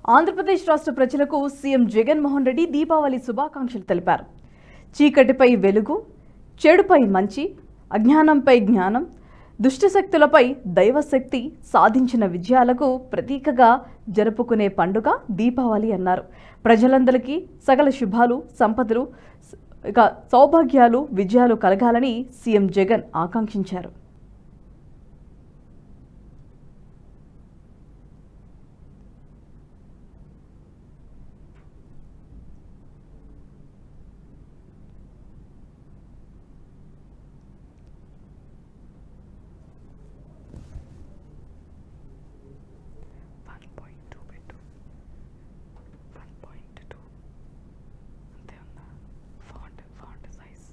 ఆంధ్రప్రదేశ్ రాష్ట్ర ప్రజలకు సీఎం జగన్మోహన్ రెడ్డి దీపావళి శుభాకాంక్షలు తెలిపారు చీకటిపై వెలుగు చెడుపై మంచి అజ్ఞానంపై జ్ఞానం దుష్టశక్తులపై దైవశక్తి సాధించిన విజయాలకు ప్రతీకగా జరుపుకునే పండుగ దీపావళి అన్నారు ప్రజలందరికీ సకల శుభాలు సంపదలు స- ఇక సౌభాగ్యాలు విజయాలు కలగాలని సీఎం జగన్ ఆకాంక్షించారు వన్ పాయింట్ టూ పెట్టు వన్ పాయింట్ టూ అంతే ఉందా ఫాంట్ ఫాంట్ సైజ్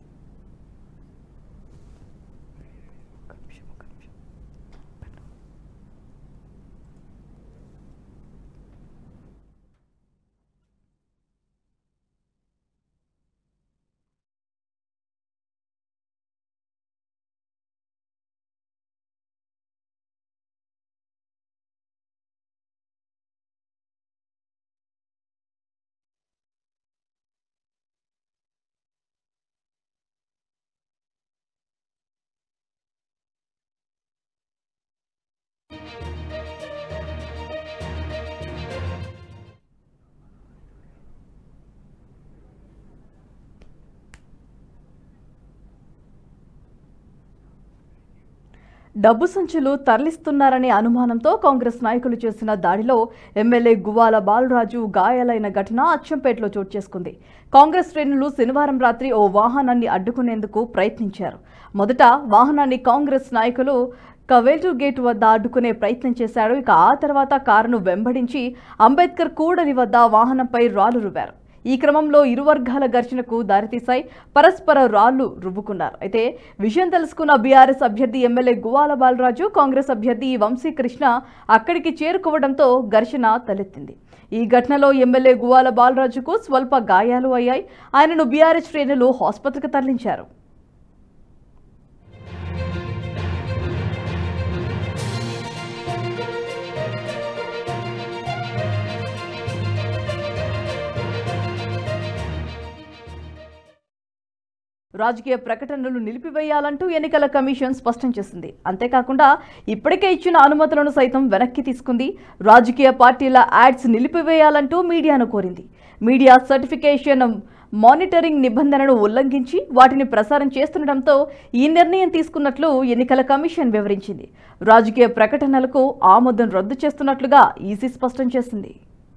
ఒక నిమిషం ఒక నిమిషం పెట్టు డబ్బు సంచులు తరలిస్తున్నారనే అనుమానంతో కాంగ్రెస్ నాయకులు చేసిన దాడిలో ఎమ్మెల్యే గువ్వాల బాలరాజు గాయాలైన ఘటన అచ్చంపేటలో చోటు చేసుకుంది కాంగ్రెస్ శ్రేణులు శనివారం రాత్రి ఓ వాహనాన్ని అడ్డుకునేందుకు ప్రయత్నించారు మొదట వాహనాన్ని కాంగ్రెస్ నాయకులు కవేటు గేట్ వద్ద అడ్డుకునే ప్రయత్నం చేశాడు ఇక ఆ తర్వాత కారును వెంబడించి అంబేద్కర్ కూడలి వద్ద వాహనంపై రాళ్లు రువ్వారు ఈ క్రమంలో ఇరు వర్గాల ఘర్షణకు దారితీశాయి పరస్పర రాళ్లు రువ్వుకున్నారు అయితే విషయం తెలుసుకున్న బీఆర్ఎస్ అభ్యర్థి ఎమ్మెల్యే గువాల బాలరాజు కాంగ్రెస్ అభ్యర్థి వంశీకృష్ణ అక్కడికి చేరుకోవడంతో ఘర్షణ తలెత్తింది ఈ ఘటనలో ఎమ్మెల్యే గువాల బాలరాజుకు స్వల్ప గాయాలు అయ్యాయి ఆయనను బీఆర్ఎస్ శ్రేణులు ఆసుపత్రికి తరలించారు రాజకీయ ప్రకటనలు నిలిపివేయాలంటూ ఎన్నికల కమిషన్ స్పష్టం చేసింది అంతేకాకుండా ఇప్పటికే ఇచ్చిన అనుమతులను సైతం వెనక్కి తీసుకుంది రాజకీయ పార్టీల యాడ్స్ నిలిపివేయాలంటూ మీడియాను కోరింది మీడియా సర్టిఫికేషన్ మానిటరింగ్ నిబంధనను ఉల్లంఘించి వాటిని ప్రసారం చేస్తుండటంతో ఈ నిర్ణయం తీసుకున్నట్లు ఎన్నికల కమిషన్ వివరించింది రాజకీయ ప్రకటనలకు ఆమోదం రద్దు చేస్తున్నట్లుగా ఈసీ స్పష్టం చేసింది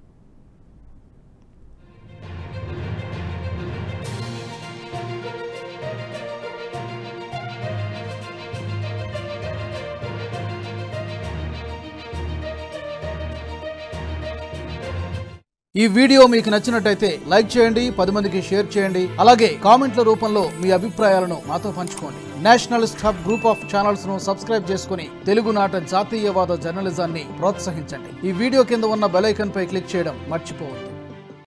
ఈ వీడియో మీకు నచ్చినట్టయితే లైక్ చేయండి పది మందికి షేర్ చేయండి అలాగే కామెంట్ల రూపంలో మీ అభిప్రాయాలను మాతో పంచుకోండి nationalist hub group of channels ను సబ్స్క్రైబ్ చేసుకుని తెలుగునాట జాతీయవాద జర్నలిజాన్ని ప్రోత్సహించండి ఈ వీడియో కింద ఉన్న బెల్ ఐకాన్ పై క్లిక్ చేయడం మర్చిపోవద్దు